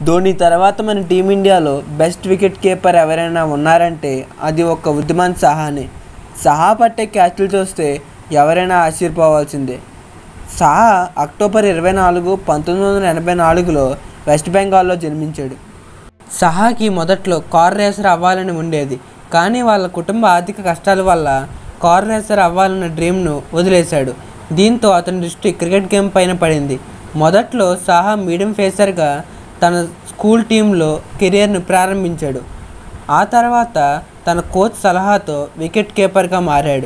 ధోని తర్వాత మన టీమిండియాలో best wicket keeper ఎవరైనా ఉన్నారంటే అది ఒక్క ఉద్యమాన్ సహానే సహా పట్టే క్యాచ్లు చూస్తే ఎవరైనా ఆశ్చర్యపోవాల్సిందే సహా అక్టోబర్ ఇరవై నాలుగు పంతొమ్మిది వందల ఎనభై నాలుగులో వెస్ట్ బెంగాల్లో జన్మించాడు సహాకి మొదట్లో కార్ రేసర్ అవ్వాలని ఉండేది కానీ వాళ్ళ కుటుంబ ఆర్థిక కష్టాల వల్ల కార్ రేసర్ అవ్వాలన్న డ్రీమ్ను వదిలేశాడు దీంతో అతని దృష్టి క్రికెట్ గేమ్ పైన పడింది మొదట్లో సాహా మీడియం ఫేసర్గా తన స్కూల్ టీంలో కెరియర్ను ప్రారంభించాడు ఆ తర్వాత తన కోచ్ సలహాతో వికెట్ కీపర్గా మారాడు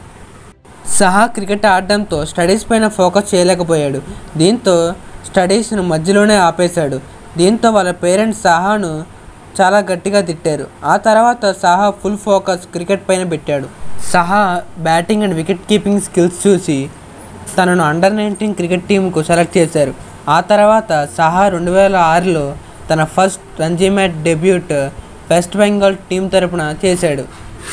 సహా క్రికెట్ ఆడడంతో స్టడీస్ పైన ఫోకస్ చేయలేకపోయాడు దీంతో స్టడీస్ను మధ్యలోనే ఆపేశాడు దీంతో వాళ్ళ పేరెంట్స్ సహాను చాలా గట్టిగా తిట్టారు ఆ తర్వాత సహా ఫుల్ ఫోకస్ క్రికెట్ పైన పెట్టాడు Saha batting and wicket keeping skills చూసి తనను అండర్ నైన్టీన్ క్రికెట్ టీంకు సెలెక్ట్ చేశారు ఆ తర్వాత సహా రెండు వేల ఆరులో తన first Ranji match debut west Bengal team తరపున చేశాడు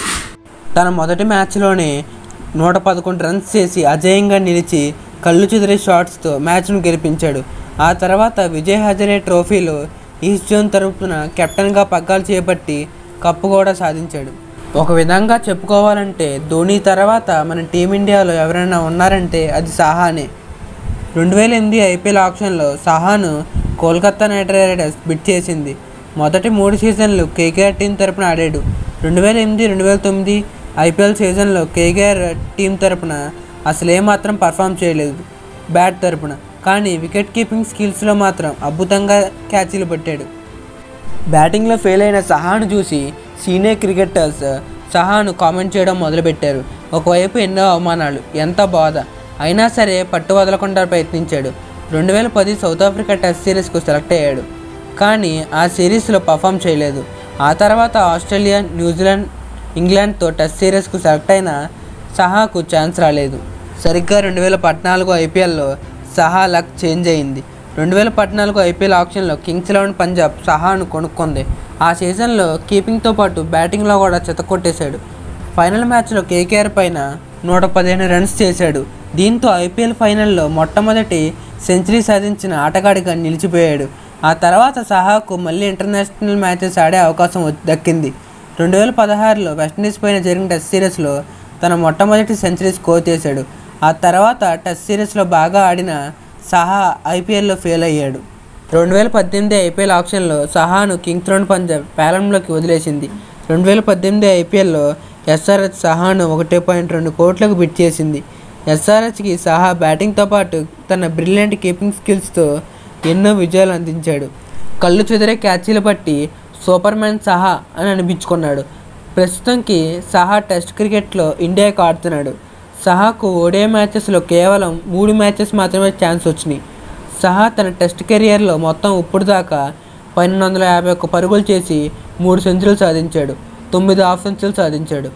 తన మొదటి మ్యాచ్లోనే నూట పదకొండు రన్స్ చేసి అజేయంగా నిలిచి కళ్ళు చెదిరే షాట్స్తో మ్యాచ్ను గెలిపించాడు ఆ తర్వాత విజయ్ హజరే ట్రోఫీలో ఈస్ట్ జోన్ తరపున కెప్టెన్గా పగ్గాలు చేపట్టి కప్పు కూడా సాధించాడు ఒక విధంగా చెప్పుకోవాలంటే ధోని తర్వాత మన టీమిండియాలో ఎవరైనా ఉన్నారంటే అది సాహానే రెండు వేల ఎనిమిది ఐపీఎల్ ఆప్షన్లో సహాను కోల్కతా నైట్ రైడర్స్ బిట్ చేసింది మొదటి మూడు సీజన్లు కేకేఆర్ టీం తరపున ఆడాడు రెండు వేల ఎనిమిది రెండు వేల తొమ్మిది ఐపీఎల్ సీజన్లో కేకేఆర్ టీం తరపున అసలు ఏమాత్రం పర్ఫామ్ చేయలేదు బ్యాట్ తరపున కానీ వికెట్ కీపింగ్ స్కిల్స్లో మాత్రం అద్భుతంగా క్యాచీలు పట్టాడు బ్యాటింగ్లో ఫెయిల్ అయిన సహాను చూసి సీనియర్ క్రికెటర్స్ సహాను కామెంట్ చేయడం మొదలుపెట్టారు ఒకవైపు ఎన్నో అవమానాలు ఎంత బాధ అయినా సరే పట్టు వదలకుండా ప్రయత్నించాడు రెండు వేల పది సౌత్ ఆఫ్రికా టెస్ట్ సిరీస్కు సెలెక్ట్ అయ్యాడు కానీ ఆ సిరీస్లో పర్ఫామ్ చేయలేదు ఆ తర్వాత ఆస్ట్రేలియా న్యూజిలాండ్ ఇంగ్లాండ్తో టెస్ట్ సిరీస్కు సెలెక్ట్ అయిన సహాకు ఛాన్స్ రాలేదు సరిగ్గా రెండు వేల పద్నాలుగు ఐపీఎల్లో సహా లక్ చేంజ్ అయింది రెండు వేల పద్నాలుగు ఐపీఎల్ ఆప్షన్లో కింగ్స్ ఎలెవన్ పంజాబ్ సహాను కొనుక్కుంది ఆ సీజన్లో కీపింగ్తో పాటు బ్యాటింగ్లో కూడా చెతకొట్టేశాడు ఫైనల్ మ్యాచ్లో కేకేఆర్ పైన నూట పదిహేను రన్స్ చేశాడు దీంతో ఐపీఎల్ ఫైనల్లో మొట్టమొదటి సెంచరీ సాధించిన ఆటగాడిగా నిలిచిపోయాడు ఆ తర్వాత సహాకు మళ్ళీ ఇంటర్నేషనల్ మ్యాచెస్ ఆడే అవకాశం వ- దక్కింది రెండు వేల పదహారులో వెస్టిండీస్ పైన జరిగిన టెస్ట్ సిరీస్లో తన మొట్టమొదటి సెంచరీ స్కోర్ చేశాడు ఆ తర్వాత టెస్ట్ సిరీస్లో బాగా ఆడిన సహా ఐపీఎల్లో ఫెయిల్ అయ్యాడు రెండు వేల పద్దెనిమిది ఐపీఎల్ ఆప్షన్లో సహాను కింగ్స్ త్రోన్ పంజాబ్ పేలంలోకి వదిలేసింది రెండు వేల పద్దెనిమిది ఐపీఎల్లో ఎస్ఆర్హెచ్ సహాను ఒకటి పాయింట్ రెండు కోట్లకు బిట్ చేసింది ఎస్ఆర్హెచ్కి సహా బ్యాటింగ్తో పాటు తన బ్రిలియంట్ కీపింగ్ స్కిల్స్తో ఎన్నో విజయాలు అందించాడు కళ్ళు చెదిరే క్యాచీలు పట్టి సూపర్ మ్యాన్ సహా అని అనిపించుకున్నాడు ప్రస్తుతంకి సహా టెస్ట్ క్రికెట్లో ఇండియాకు ఆడుతున్నాడు సహాకు ఓడిఐ మ్యాచెస్లో కేవలం మూడు మ్యాచెస్ మాత్రమే ఛాన్స్ వచ్చినాయి సహా తన టెస్ట్ కెరియర్లో మొత్తం ఇప్పుడు దాకా పన్నెండు వందల యాభై ఒక్క పరుగులు చేసి మూడు సెంచరీలు సాధించాడు తొమ్మిది హాఫ్ సెంచరీలు సాధించాడు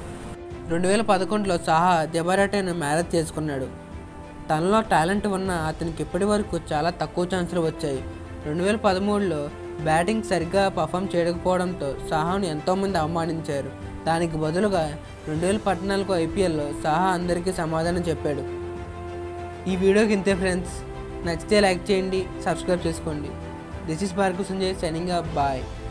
రెండు వేల పదకొండులో సహా దెబరాటేను మ్యారేజ్ చేసుకున్నాడు తనలో టాలెంట్ ఉన్న అతనికి ఇప్పటి వరకు చాలా తక్కువ ఛాన్సులు వచ్చాయి రెండు వేల పదమూడులో బ్యాటింగ్ సరిగ్గా పర్ఫామ్ చేయకపోవడంతో సహాను ఎంతోమంది అవమానించారు దానికి బదులుగా రెండు వేల పద్నాలుగు ఐపీఎల్లో సహా అందరికీ సమాధానం చెప్పాడు ఈ వీడియోకి ఇంతే ఫ్రెండ్స్ నచ్చితే లైక్ చేయండి సబ్స్క్రైబ్ చేసుకోండి this is Bhargav Sanjay signing bye